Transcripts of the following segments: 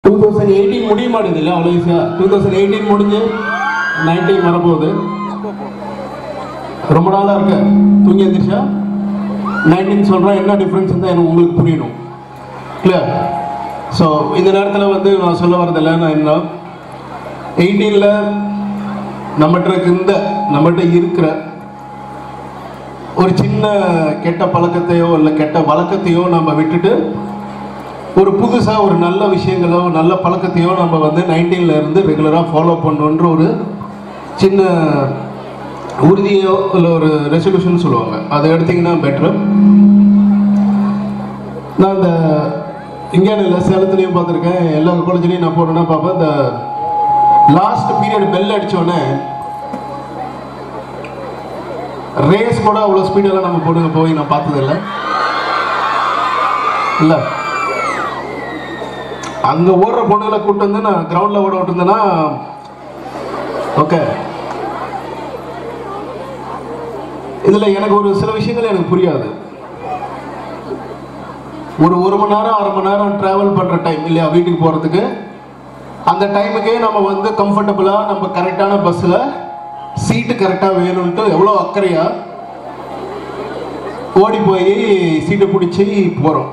Two thousand eighteen முடிய மாட்டேங்குது இல்லை அவ்வளோ ஈஸியாக டூ தௌசண்ட் எயிட்டீன் முடிஞ்சு நைன்டீன் வரப்போகுது ரொம்ப நாளாக இருக்க தூங்கி எந்திரிச்சா நைன்டீன் சொல்கிறேன் என்ன டிஃப்ரென்ஸ் தான் எனக்கு உங்களுக்கு புரியணும் கிளியர் ஸோ இந்த நேரத்தில் வந்து நான் சொல்ல வரதில்லை நான் என்ன எயிட்டீனில் நம்மகிட்ட இருக்க இந்த நம்மகிட்ட இருக்கிற ஒரு சின்ன கெட்ட பழக்கத்தையோ இல்லை கெட்ட வழக்கத்தையோ நம்ம விட்டுட்டு ஒரு புதுசாக ஒரு நல்ல விஷயங்களோ நல்ல பழக்கத்தையோ நம்ம வந்து 19 ல இருந்து ரெகுலராக ஃபாலோ பண்ணணுன்ற ஒரு சின்ன உறுதியோ இல்லை ஒரு ரெசல்யூஷன் சொல்லுவாங்க அதை எடுத்தீங்கன்னா பெட்ரு நான் இந்த இங்கேன்னு இல்லை சேலத்துலேயும் பார்த்துருக்கேன் எல்லா காலேஜ்லேயும் நான் போனேன்னா பார்ப்பேன் இந்த லாஸ்ட் பீரியட் பெல் அடித்தோடனே ரேஸ் கூட அவ்வளோ ஸ்பீடெல்லாம் நம்ம பொண்ணுங்க போய் நான் பார்த்ததில்ல இல்லை அங்கே ஓடுற பொண்ணுங்களை கூட்டு வந்து நான் கிரவுண்டில் ஓட விட்டுருந்தேன்னா ஓகே இதில் எனக்கு ஒரு சில விஷயங்கள் எனக்கு புரியாது ஒரு ஒரு மணி நேரம் அரை மணி நேரம் ட்ராவல் பண்ணுற டைம் இல்லையா வீட்டுக்கு போகிறதுக்கு அந்த டைமுக்கே நம்ம வந்து கம்ஃபர்டபுளாக நம்ம கரெக்டான பஸ்ஸில் சீட்டு கரெக்டாக வேணும்ன்ட்டு எவ்வளோ அக்கறையாக ஓடி போய் சீட்டை பிடிச்சி போகிறோம்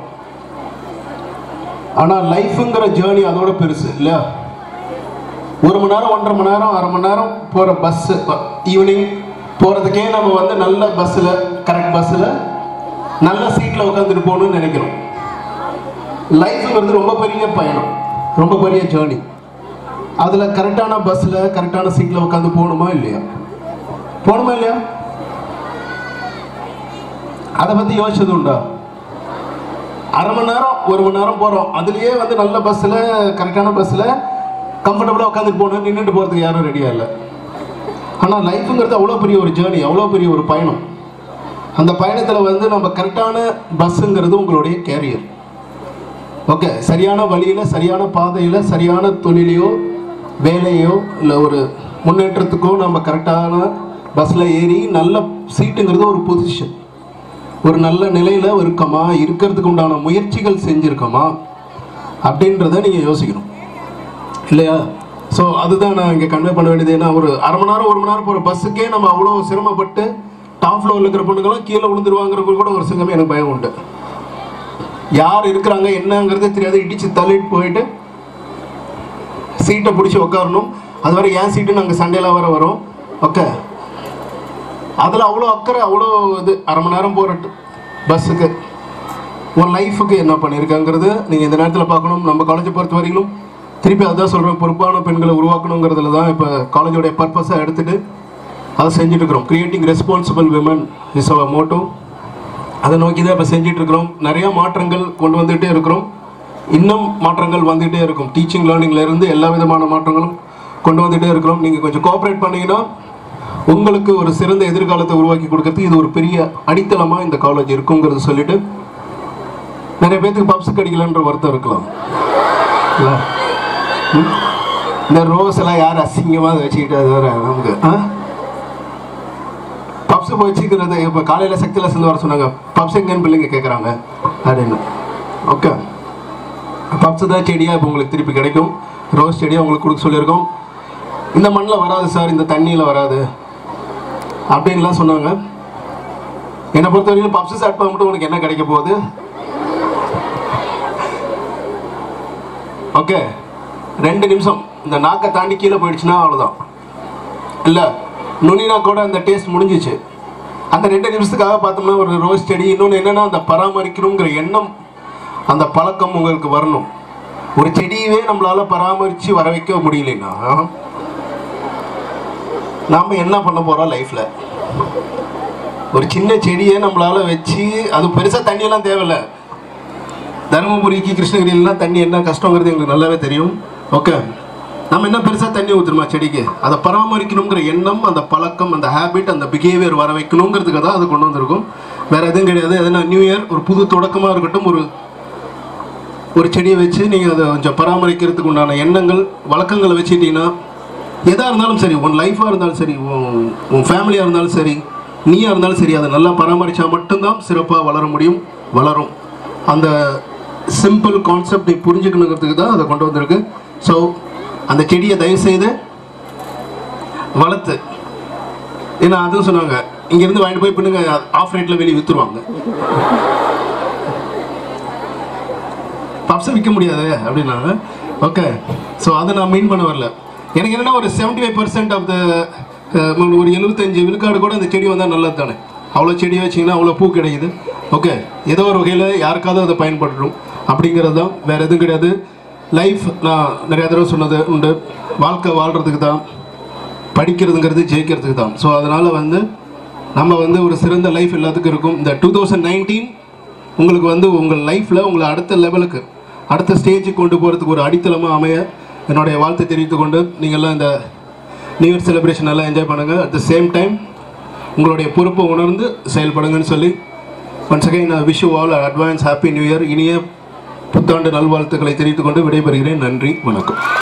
ஆனால் லைஃபுங்கிற ஜேர்னி அதோட பெருசு இல்லையா ஒரு மணி நேரம் ஒன்றரை மணி நேரம் அரை மணி நேரம் போகிற பஸ்ஸு ஈவினிங் போகிறதுக்கே நம்ம வந்து நல்ல பஸ்ஸில் கரெக்ட் பஸ்ஸில் நல்ல சீட்டில் உட்காந்துட்டு போகணும்னு நினைக்கிறோம் லைஃப்ங்கிறது ரொம்ப பெரிய பயணம் ரொம்ப பெரிய ஜேர்னி அதில் கரெக்டான பஸ்ஸில் கரெக்டான சீட்டில் உட்காந்து போகணுமா இல்லையா போகணுமா இல்லையா அதை பற்றி யோசிச்சது உண்டா அரை மணி நேரம் ஒரு மணி நேரம் போகிறோம் அதுலேயே வந்து நல்ல பஸ்ஸில் கரெக்டான பஸ்ஸில் கம்ஃபர்டபுளாக உட்காந்துட்டு போகணும் நின்றுட்டு போகிறதுக்கு யாரும் ரெடியாக இல்லை ஆனால் லைஃபுங்கிறது அவ்வளோ பெரிய ஒரு ஜேர்னி அவ்வளோ பெரிய ஒரு பயணம் அந்த பயணத்தில் வந்து நம்ம கரெக்டான பஸ்ஸுங்கிறது உங்களுடைய கேரியர் ஓகே சரியான வழியில் சரியான பாதையில் சரியான தொழிலையோ வேலையோ இல்லை ஒரு முன்னேற்றத்துக்கோ நம்ம கரெக்டான பஸ்ஸில் ஏறி நல்ல சீட்டுங்கிறது ஒரு பொசிஷன் ஒரு நல்ல நிலையில் இருக்கோமா இருக்கிறதுக்கு உண்டான முயற்சிகள் செஞ்சுருக்கோமா அப்படின்றத நீங்கள் யோசிக்கணும் இல்லையா ஸோ அதுதான் நான் இங்கே கன்வே பண்ண வேண்டியது ஏன்னா ஒரு அரை மணி நேரம் ஒரு மணி நேரம் போகிற பஸ்ஸுக்கே நம்ம அவ்வளோ சிரமப்பட்டு டாப் ஃப்ளோரில் இருக்கிற பொண்ணுங்களாம் கீழே விழுந்துருவாங்கிறது கூட ஒரு சிங்கமே எனக்கு பயம் உண்டு யார் இருக்கிறாங்க என்னங்கிறது தெரியாது இடிச்சு தள்ளிட்டு போயிட்டு சீட்டை பிடிச்சி உட்காரணும் அது வரை ஏன் சீட்டு நாங்கள் சண்டேலாம் வர வரோம் ஓகே அதில் அவ்வளோ அக்கறை அவ்வளோ இது அரை மணி நேரம் போகிற பஸ்ஸுக்கு உன் லைஃபுக்கு என்ன பண்ணியிருக்காங்கிறது நீங்கள் இந்த நேரத்தில் பார்க்கணும் நம்ம காலேஜை பொறுத்த வரையிலும் திருப்பி அதான் சொல்கிறேன் பொறுப்பான பெண்களை உருவாக்கணுங்கிறதுல தான் இப்போ காலேஜோடைய பர்பஸை எடுத்துகிட்டு அதை செஞ்சுட்டு இருக்கிறோம் creating responsible women is our motto அதை நோக்கி தான் இப்போ செஞ்சுட்டு இருக்கிறோம் நிறைய மாற்றங்கள் கொண்டு வந்துகிட்டே இருக்கிறோம் இன்னும் மாற்றங்கள் வந்துகிட்டே இருக்கும் டீச்சிங் லேர்னிங்ல இருந்து எல்லா விதமான மாற்றங்களும் கொண்டு வந்துகிட்டே இருக்கிறோம் நீங்கள் கொஞ்சம் கோஆப்ரேட் பண்ணீங்கன்னா உங்களுக்கு ஒரு சிறந்த எதிர்காலத்தை உருவாக்கி கொடுக்கறதுக்கு இது ஒரு பெரிய அடித்தளமாக இந்த காலேஜ் இருக்குங்கிறது சொல்லிட்டு நிறைய பேத்துக்கு பப்ஸ் கிடைக்கலன்ற வருத்தம் இருக்கலாம் இல்ல? ம்? இந்த ரோஸ் எல்லாம் யார் அசிங்கமாக வச்சுக்கிட்டு அது வேற நமக்கு ஆ பப்ஸ் வச்சுக்கிறது இப்போ காலையில் சக்தியில் சேர்ந்து வர சொன்னாங்க பப்ஸ் எங்கன்னு பிள்ளைங்க கேட்குறாங்க அப்படின்னு ஓகே பப்ஸ் தான் செடியாக இப்போ உங்களுக்கு திருப்பி கிடைக்கும் ரோஸ் செடியாக உங்களுக்கு கொடுக்க சொல்லியிருக்கோம் இந்த மண்ணில் வராது சார் இந்த தண்ணியில் வராது அப்படின்லாம் சொன்னாங்க என்னை பொறுத்த வரைக்கும் பப்ஸ் சாப்பிட்டா மட்டும் உனக்கு என்ன கிடைக்க போகுது ஓகே ரெண்டு நிமிஷம் இந்த நாக்கை தாண்டி கீழே போயிடுச்சுன்னா அவ்வளோதான் இல்லை நுனினா கூட அந்த டேஸ்ட் முடிஞ்சிச்சு அந்த ரெண்டு நிமிஷத்துக்காக பார்த்தோம்னா ஒரு ரோஸ் செடி இன்னொன்று என்னென்னா அந்த பராமரிக்கணுங்கிற எண்ணம் அந்த பழக்கம் உங்களுக்கு வரணும் ஒரு செடியவே நம்மளால பராமரித்து வர வைக்க முடியலன்னா நாம் என்ன பண்ண போகிறோம் லைஃப்பில் ஒரு சின்ன செடியை நம்மளால வச்சு அது பெருசாக தண்ணியெல்லாம் தேவையில்லை தருமபுரிக்கு கிருஷ்ணகிரியிலாம் தண்ணி என்ன கஷ்டங்கிறது எங்களுக்கு நல்லாவே தெரியும் ஓகே நம்ம என்ன பெருசாக தண்ணி ஊற்றுமா செடிக்கு அதை பராமரிக்கணுங்கிற எண்ணம் அந்த பழக்கம் அந்த ஹேபிட் அந்த பிஹேவியர் வர வைக்கணுங்கிறதுக்கு தான் அது கொண்டு வந்திருக்கும் வேற எதுவும் கிடையாது எதனா நியூ இயர் ஒரு புது தொடக்கமாக இருக்கட்டும் ஒரு ஒரு செடியை வச்சு நீங்கள் அதை கொஞ்சம் பராமரிக்கிறதுக்கு உண்டான எண்ணங்கள் வழக்கங்களை வச்சுட்டீங்கன்னா எதாக இருந்தாலும் சரி உன் லைஃபாக இருந்தாலும் சரி உன் உன் ஃபேமிலியாக இருந்தாலும் சரி நீயாக இருந்தாலும் சரி அதை நல்லா பராமரித்தா மட்டும்தான் சிறப்பாக வளர முடியும் வளரும் அந்த சிம்பிள் கான்செப்ட் நீ புரிஞ்சுக்கணுங்கிறதுக்கு தான் அதை கொண்டு வந்திருக்கு ஸோ அந்த செடியை தயவு செய்து வளர்த்து ஏன்னா அதுவும் சொன்னாங்க இங்கேருந்து வாங்கிட்டு போய் பின்னுங்க ஆஃப் ரேட்டில் வெளியே விற்றுருவாங்க பப்ஸை விற்க முடியாது அப்படின்னாங்க ஓகே ஸோ அதை நான் மீன் பண்ண வரல எனக்கு என்னன்னா ஒரு seventy five percent of the ஒரு எழுபத்தஞ்சு விழுக்காடு கூட அந்த செடி வந்தால் நல்லது தானே அவ்வளோ செடி வச்சிங்கன்னா அவ்வளோ பூ கிடைக்குது ஓகே ஏதோ ஒரு வகையில் யாருக்காவது அதை பயன்படுத்தும் அப்படிங்கிறது தான் வேறு எதுவும் கிடையாது லைஃப் நான் நிறைய தடவை சொன்னது உண்டு வாழ்க்கை வாழ்கிறதுக்கு தான் படிக்கிறதுங்கிறது ஜெயிக்கிறதுக்கு தான் ஸோ அதனால் வந்து நம்ம வந்து ஒரு சிறந்த லைஃப் எல்லாத்துக்கும் இருக்கும் இந்த டூ தௌசண்ட் நைன்டீன் உங்களுக்கு வந்து உங்கள் லைஃப்பில் உங்களை அடுத்த லெவலுக்கு அடுத்த ஸ்டேஜுக்கு கொண்டு போகிறதுக்கு ஒரு அடித்தளமாக அமைய என்னுடைய வாழ்த்தை தெரிவித்துக் கொண்டு நீங்கள்லாம் இந்த நியூ இயர் செலிப்ரேஷன் எல்லாம் என்ஜாய் பண்ணுங்கள் அட் த சேம் டைம் உங்களுடைய பொறுப்பை உணர்ந்து செயல்படுங்கன்னு சொல்லி ஒன்ஸ் அகைன் நான் wish all advance happy new year இனிய புத்தாண்டு நல்வாழ்த்துக்களை தெரிவித்துக் கொண்டு விடைபெறுகிறேன் நன்றி வணக்கம்